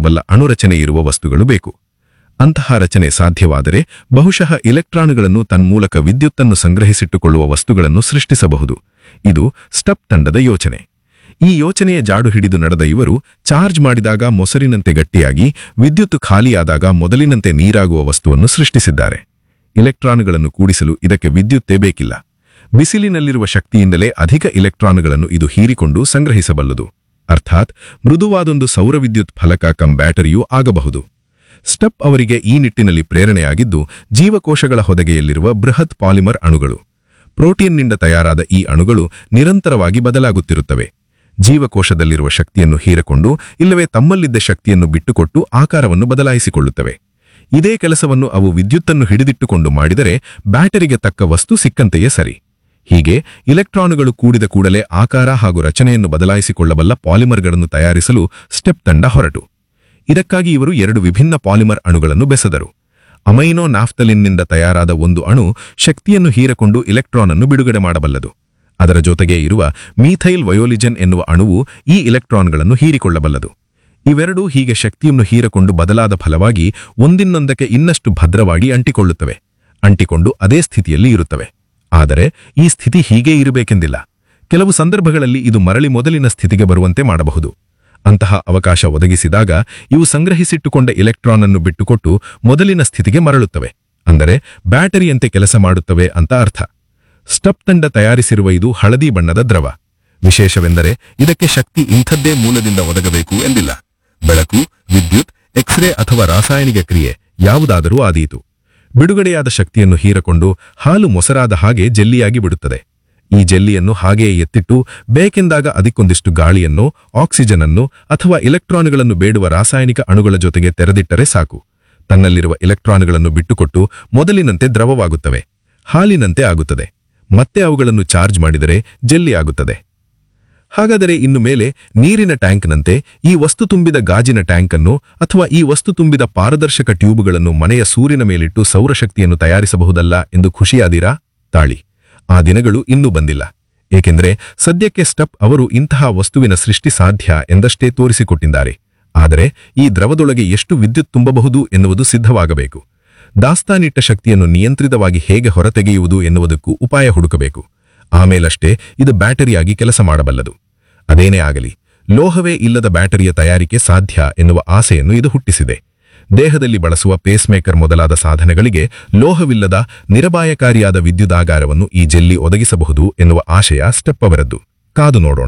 ಸಂಗ್ರಹಿಸಬಲ್ಲ ಅಣುರಚನೆ ಇರುವ ವಸ್ತುಗಳು ಬೇಕು ಅಂತಹ ರಚನೆ ಸಾಧ್ಯವಾದರೆ ಬಹುಶಃ ಇಲೆಕ್ಟ್ರಾನುಗಳನ್ನು ತನ್ಮೂಲಕ ವಿದ್ಯುತ್ತನ್ನು ಸಂಗ್ರಹಿಸಿಟ್ಟುಕೊಳ್ಳುವ ವಸ್ತುಗಳನ್ನು ಸೃಷ್ಟಿಸಬಹುದು ಇದು ಸ್ಟಪ್ ತಂಡದ ಯೋಚನೆ ಈ ಯೋಚನೆಯ ಜಾಡು ಹಿಡಿದು ನಡೆದ ಇವರು ಚಾರ್ಜ್ ಮಾಡಿದಾಗ ಮೊಸರಿನಂತೆ ಗಟ್ಟಿಯಾಗಿ ವಿದ್ಯುತ್ ಖಾಲಿಯಾದಾಗ ಮೊದಲಿನಂತೆ ನೀರಾಗುವ ವಸ್ತುವನ್ನು ಸೃಷ್ಟಿಸಿದ್ದಾರೆ ಇಲೆಕ್ಟ್ರಾನುಗಳನ್ನು ಕೂಡಿಸಲು ಇದಕ್ಕೆ ವಿದ್ಯುತ್ತೇ ಬೇಕಿಲ್ಲ ಬಿಸಿಲಿನಲ್ಲಿರುವ ಶಕ್ತಿಯಿಂದಲೇ ಅಧಿಕ ಇಲೆಕ್ಟ್ರಾನುಗಳನ್ನು ಇದು ಹೀರಿಕೊಂಡು ಸಂಗ್ರಹಿಸಬಲ್ಲದು ಅರ್ಥಾತ್ ಮೃದುವಾದೊಂದು ಸೌರವಿದ್ಯುತ್ ಫಲಕ ಕಂ ಬ್ಯಾಟರಿಯೂ ಆಗಬಹುದು ಸ್ಟಪ್ ಅವರಿಗೆ ಈ ನಿಟ್ಟಿನಲ್ಲಿ ಪ್ರೇರಣೆಯಾಗಿದ್ದು ಜೀವಕೋಶಗಳ ಹೊದಗೆಯಲ್ಲಿರುವ ಬೃಹತ್ ಪಾಲಿಮರ್ ಅಣುಗಳು ಪ್ರೋಟೀನ್ನಿಂದ ತಯಾರಾದ ಈ ಅಣುಗಳು ನಿರಂತರವಾಗಿ ಬದಲಾಗುತ್ತಿರುತ್ತವೆ ಜೀವಕೋಶದಲ್ಲಿರುವ ಶಕ್ತಿಯನ್ನು ಹೀರಿಕೊಂಡು ಇಲ್ಲವೇ ತಮ್ಮಲ್ಲಿದ್ದ ಶಕ್ತಿಯನ್ನು ಬಿಟ್ಟುಕೊಟ್ಟು ಆಕಾರವನ್ನು ಬದಲಾಯಿಸಿಕೊಳ್ಳುತ್ತವೆ ಇದೇ ಕೆಲಸವನ್ನು ಅವು ವಿದ್ಯುತ್ತನ್ನು ಹಿಡಿದಿಟ್ಟುಕೊಂಡು ಮಾಡಿದರೆ ಬ್ಯಾಟರಿಗೆ ತಕ್ಕ ವಸ್ತು ಸಿಕ್ಕಂತೆಯೇ ಸರಿ ಹೀಗೆ ಇಲೆಕ್ಟ್ರಾನುಗಳು ಕೂಡಿದ ಕೂಡಲೇ ಆಕಾರ ಹಾಗೂ ರಚನೆಯನ್ನು ಬದಲಾಯಿಸಿಕೊಳ್ಳಬಲ್ಲ ಪಾಲಿಮರ್ಗಳನ್ನು ತಯಾರಿಸಲು ಸ್ಟೆಪ್ ತಂಡ ಹೊರಟು ಇದಕ್ಕಾಗಿ ಇವರು ಎರಡು ವಿಭಿನ್ನ ಪಾಲಿಮರ್ ಅಣುಗಳನ್ನು ಬೆಸೆದರು ಅಮೈನೋ ನಾಫ್ತಲಿನ್ನಿಂದ ತಯಾರಾದ ಒಂದು ಅಣು ಶಕ್ತಿಯನ್ನು ಹೀರಿಕೊಂಡು ಇಲೆಕ್ಟ್ರಾನ್ ಅನ್ನು ಬಿಡುಗಡೆ ಮಾಡಬಲ್ಲದು ಅದರ ಜೊತೆಗೆ ಇರುವ ಮೀಥೈಲ್ ವಯೋಲಿಜನ್ ಎನ್ನುವ ಅಣುವು ಈ ಇಲೆಕ್ಟ್ರಾನ್ಗಳನ್ನು ಹೀರಿಕೊಳ್ಳಬಲ್ಲದು ಇವೆರಡೂ ಹೀಗೆ ಶಕ್ತಿಯನ್ನು ಹೀರಿಕೊಂಡು ಬದಲಾದ ಫಲವಾಗಿ ಒಂದಿನ್ನೊಂದಕ್ಕೆ ಇನ್ನಷ್ಟು ಭದ್ರವಾಗಿ ಅಂಟಿಕೊಳ್ಳುತ್ತವೆ ಅಂಟಿಕೊಂಡು ಅದೇ ಸ್ಥಿತಿಯಲ್ಲಿ ಇರುತ್ತವೆ ಆದರೆ ಈ ಸ್ಥಿತಿ ಹೀಗೇ ಇರಬೇಕೆಂದಿಲ್ಲ ಕೆಲವು ಸಂದರ್ಭಗಳಲ್ಲಿ ಇದು ಮರಳಿ ಮೊದಲಿನ ಸ್ಥಿತಿಗೆ ಬರುವಂತೆ ಮಾಡಬಹುದು ಅಂತಹ ಅವಕಾಶ ಒದಗಿಸಿದಾಗ ಇವು ಸಂಗ್ರಹಿಸಿಟ್ಟುಕೊಂಡ ಇಲೆಕ್ಟ್ರಾನ್ ಅನ್ನು ಬಿಟ್ಟುಕೊಟ್ಟು ಮೊದಲಿನ ಸ್ಥಿತಿಗೆ ಮರಳುತ್ತವೆ ಅಂದರೆ ಬ್ಯಾಟರಿಯಂತೆ ಕೆಲಸ ಮಾಡುತ್ತವೆ ಅಂತ ಅರ್ಥ ಸ್ಟಪ್ ತಂಡ ತಯಾರಿಸಿರುವ ಇದು ಹಳದಿ ಬಣ್ಣದ ದ್ರವ ವಿಶೇಷವೆಂದರೆ ಇದಕ್ಕೆ ಶಕ್ತಿ ಇಂಥದ್ದೇ ಮೂಲದಿಂದ ಒದಗಬೇಕು ಎಂದಿಲ್ಲ ಬೆಳಕು ವಿದ್ಯುತ್ ಎಕ್ಸ್ರೇ ಅಥವಾ ರಾಸಾಯನಿಕ ಕ್ರಿಯೆ ಯಾವುದಾದರೂ ಆದೀತು ಬಿಡುಗಡೆಯಾದ ಶಕ್ತಿಯನ್ನು ಹೀರಕೊಂಡು ಹಾಲು ಮೊಸರಾದ ಹಾಗೆ ಜೆಲ್ಲಿಯಾಗಿ ಬಿಡುತ್ತದೆ ಈ ಜೆಲ್ಲಿಯನ್ನು ಹಾಗೆಯೇ ಎತ್ತಿಟ್ಟು ಬೇಕೆಂದಾಗ ಅದಕ್ಕೊಂದಿಷ್ಟು ಗಾಳಿಯನ್ನು ಆಕ್ಸಿಜನ್ ಅನ್ನು ಅಥವಾ ಇಲೆಕ್ಟ್ರಾನುಗಳನ್ನು ಬೇಡುವ ರಾಸಾಯನಿಕ ಅಣುಗಳ ಜೊತೆಗೆ ತೆರೆದಿಟ್ಟರೆ ಸಾಕು ತನ್ನಲ್ಲಿರುವ ಇಲೆಕ್ಟ್ರಾನುಗಳನ್ನು ಬಿಟ್ಟುಕೊಟ್ಟು ಮೊದಲಿನಂತೆ ದ್ರವವಾಗುತ್ತವೆ ಹಾಲಿನಂತೆ ಆಗುತ್ತದೆ ಮತ್ತೆ ಅವುಗಳನ್ನು ಚಾರ್ಜ್ ಮಾಡಿದರೆ ಜೆಲ್ಲಿ ಆಗುತ್ತದೆ ಹಾಗಾದರೆ ಇನ್ನು ಮೇಲೆ ನೀರಿನ ಟ್ಯಾಂಕ್ನಂತೆ ಈ ವಸ್ತು ತುಂಬಿದ ಗಾಜಿನ ಟ್ಯಾಂಕ್ ಅನ್ನು ಅಥವಾ ಈ ವಸ್ತು ತುಂಬಿದ ಪಾರದರ್ಶಕ ಟ್ಯೂಬ್ಗಳನ್ನು ಮನೆಯ ಸೂರಿನ ಮೇಲಿಟ್ಟು ಸೌರಶಕ್ತಿಯನ್ನು ತಯಾರಿಸಬಹುದಲ್ಲ ಎಂದು ಖುಷಿಯಾದೀರಾ ತಾಳಿ ಆ ದಿನಗಳು ಇನ್ನೂ ಬಂದಿಲ್ಲ ಏಕೆಂದರೆ ಸದ್ಯಕ್ಕೆ ಸ್ಟಪ್ ಅವರು ಇಂತಹ ವಸ್ತುವಿನ ಸೃಷ್ಟಿ ಸಾಧ್ಯ ಎಂದಷ್ಟೇ ತೋರಿಸಿಕೊಟ್ಟಿದ್ದಾರೆ ಆದರೆ ಈ ದ್ರವದೊಳಗೆ ಎಷ್ಟು ವಿದ್ಯುತ್ ತುಂಬಬಹುದು ಎನ್ನುವುದು ಸಿದ್ಧವಾಗಬೇಕು ದಾಸ್ತಾನಿಟ್ಟ ಶಕ್ತಿಯನ್ನು ನಿಯಂತ್ರಿತವಾಗಿ ಹೇಗೆ ಹೊರತೆಗೆಯುವುದು ಎನ್ನುವುದಕ್ಕೂ ಉಪಾಯ ಹುಡುಕಬೇಕು ಆಮೇಲಷ್ಟೇ ಇದು ಬ್ಯಾಟರಿಯಾಗಿ ಕೆಲಸ ಮಾಡಬಲ್ಲದು ಅದೇನೇ ಆಗಲಿ ಲೋಹವೇ ಇಲ್ಲದ ಬ್ಯಾಟರಿಯ ತಯಾರಿಕೆ ಸಾಧ್ಯ ಎನ್ನುವ ಆಸೆಯನ್ನು ಇದು ಹುಟ್ಟಿಸಿದೆ ದೇಹದಲ್ಲಿ ಬಳಸುವ ಪೇಸ್ಮೇಕರ್ ಮೊದಲಾದ ಸಾಧನಗಳಿಗೆ ಲೋಹವಿಲ್ಲದ ನಿರಪಾಯಕಾರಿಯಾದ ವಿದ್ಯುದಾಗಾರವನ್ನು ಈ ಜೆಲ್ಲಿ ಒದಗಿಸಬಹುದು ಎನ್ನುವ ಆಶಯ ಸ್ಟೆಪ್ ಅವರದ್ದು ಕಾದು ನೋಡೋಣ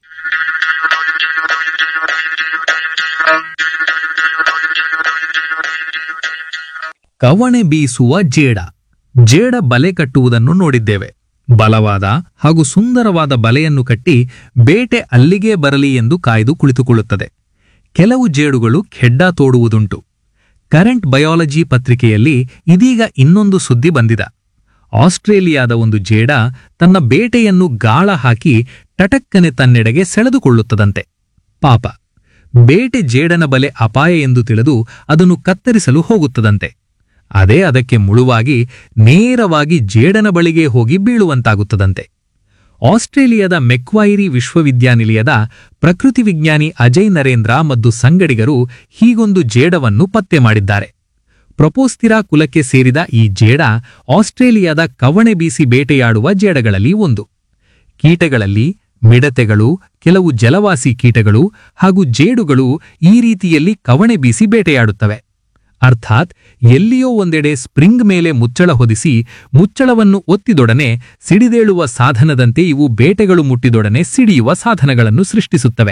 ಕವಣೆ ಬೀಸುವ ಜೇಡ ಜೇಡ ಬಲೆ ಕಟ್ಟುವುದನ್ನು ನೋಡಿದ್ದೇವೆ ಬಲವಾದ ಹಾಗೂ ಸುಂದರವಾದ ಬಲೆಯನ್ನು ಕಟ್ಟಿ ಬೇಟೆ ಅಲ್ಲಿಗೇ ಬರಲಿ ಎಂದು ಕಾಯ್ದು ಕುಳಿತುಕೊಳ್ಳುತ್ತದೆ ಕೆಲವು ಜೇಡುಗಳು ಖೆಡ್ಡ ತೋಡುವುದುಂಟು ಕರೆಂಟ್ ಬಯಾಲಜಿ ಪತ್ರಿಕೆಯಲ್ಲಿ ಇದೀಗ ಇನ್ನೊಂದು ಸುದ್ದಿ ಬಂದಿದ ಆಸ್ಟ್ರೇಲಿಯಾದ ಒಂದು ಜೇಡ ತನ್ನ ಬೇಟೆಯನ್ನು ಗಾಳ ಹಾಕಿ ಟಟಕ್ಕನೆ ತನ್ನೆಡೆಗೆ ಸೆಳೆದುಕೊಳ್ಳುತ್ತದಂತೆ ಪಾಪ ಬೇಟೆ ಜೇಡನ ಬಲೆ ಅಪಾಯ ಎಂದು ತಿಳಿದು ಅದನ್ನು ಕತ್ತರಿಸಲು ಹೋಗುತ್ತದಂತೆ ಅದೇ ಅದಕ್ಕೆ ಮುಳುವಾಗಿ ನೇರವಾಗಿ ಜೇಡನ ಬಳಿಗೆ ಹೋಗಿ ಬೀಳುವಂತಾಗುತ್ತದಂತೆ ಆಸ್ಟ್ರೇಲಿಯಾದ ಮೆಕ್ವೈರಿ ವಿಶ್ವವಿದ್ಯಾನಿಲಯದ ಪ್ರಕೃತಿ ವಿಜ್ಞಾನಿ ಅಜಯ್ ನರೇಂದ್ರ ಮತ್ತು ಸಂಗಡಿಗರು ಹೀಗೊಂದು ಜೇಡವನ್ನು ಪತ್ತೆ ಮಾಡಿದ್ದಾರೆ ಪ್ರೊಪೋಸ್ತಿರಾ ಕುಲಕ್ಕೆ ಸೇರಿದ ಈ ಜೇಡ ಆಸ್ಟ್ರೇಲಿಯಾದ ಕವಣೆ ಬೀಸಿ ಬೇಟೆಯಾಡುವ ಜೇಡಗಳಲ್ಲಿ ಒಂದು ಕೀಟಗಳಲ್ಲಿ ಮಿಡತೆಗಳು ಕೆಲವು ಜಲವಾಸಿ ಕೀಟಗಳು ಹಾಗೂ ಜೇಡುಗಳು ಈ ರೀತಿಯಲ್ಲಿ ಕವಣೆ ಬೀಸಿ ಬೇಟೆಯಾಡುತ್ತವೆ ಅರ್ಥಾತ್ ಎಲ್ಲಿಯೋ ಒಂದೆಡೆ ಸ್ಪ್ರಿಂಗ್ ಮೇಲೆ ಮುಚ್ಚಳ ಹೊದಿಸಿ ಮುಚ್ಚಳವನ್ನು ಒತ್ತಿದೊಡನೆ ಸಿಡಿದೇಳುವ ಸಾಧನದಂತೆ ಇವು ಬೇಟೆಗಳು ಮುಟ್ಟಿದೊಡನೆ ಸಿಡಿಯುವ ಸಾಧನಗಳನ್ನು ಸೃಷ್ಟಿಸುತ್ತವೆ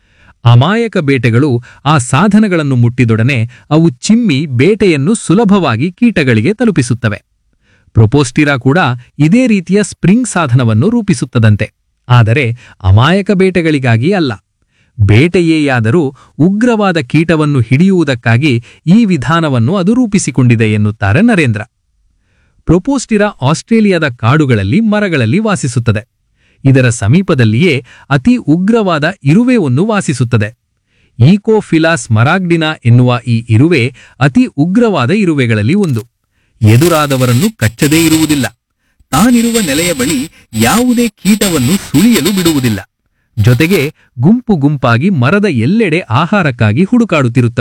ಅಮಾಯಕ ಬೇಟೆಗಳು ಆ ಸಾಧನಗಳನ್ನು ಮುಟ್ಟಿದೊಡನೆ ಅವು ಚಿಮ್ಮಿ ಬೇಟೆಯನ್ನು ಸುಲಭವಾಗಿ ಕೀಟಗಳಿಗೆ ತಲುಪಿಸುತ್ತವೆ ಪ್ರೊಪೋಸ್ಟಿರಾ ಕೂಡ ಇದೇ ರೀತಿಯ ಸ್ಪ್ರಿಂಗ್ ಸಾಧನವನ್ನು ರೂಪಿಸುತ್ತದಂತೆ ಆದರೆ ಅಮಾಯಕ ಬೇಟೆಗಳಿಗಾಗಿ ಅಲ್ಲ ಬೇಟೆಯೇಯಾದರೂ ಉಗ್ರವಾದ ಕೀಟವನ್ನು ಹಿಡಿಯುವುದಕ್ಕಾಗಿ ಈ ವಿಧಾನವನ್ನು ಅದು ರೂಪಿಸಿಕೊಂಡಿದೆ ಎನ್ನುತ್ತಾರೆ ನರೇಂದ್ರ ಪ್ರೊಪೋಸ್ಟಿರಾ ಆಸ್ಟ್ರೇಲಿಯಾದ ಕಾಡುಗಳಲ್ಲಿ ಮರಗಳಲ್ಲಿ ವಾಸಿಸುತ್ತದೆ ಇದರ ಸಮೀಪದಲ್ಲಿಯೇ ಅತಿ ಉಗ್ರವಾದ ಇರುವೆ ಒಂದು ವಾಸಿಸುತ್ತದೆ ಈಕೋಫಿಲಾಸ್ ಮರಾಗ್ಡಿನಾ ಎನ್ನುವ ಈ ಇರುವೆ ಅತಿ ಉಗ್ರವಾದ ಇರುವೆಗಳಲ್ಲಿ ಒಂದು ಎದುರಾದವರನ್ನು ಕಚ್ಚದೇ ಇರುವುದಿಲ್ಲ ತಾನಿರುವ ನೆಲೆಯ ಬಳಿ ಯಾವುದೇ ಕೀಟವನ್ನು ಸುಳಿಯಲು ಬಿಡುವುದಿಲ್ಲ ಜೊತೆಗೆ ಗುಂಪು ಗುಂಪಾಗಿ ಮರದ ಎಲ್ಲೆಡೆ ಆಹಾರಕ್ಕಾಗಿ ಹುಡುಕಾಡುತ್ತಿರುತ್ತವೆ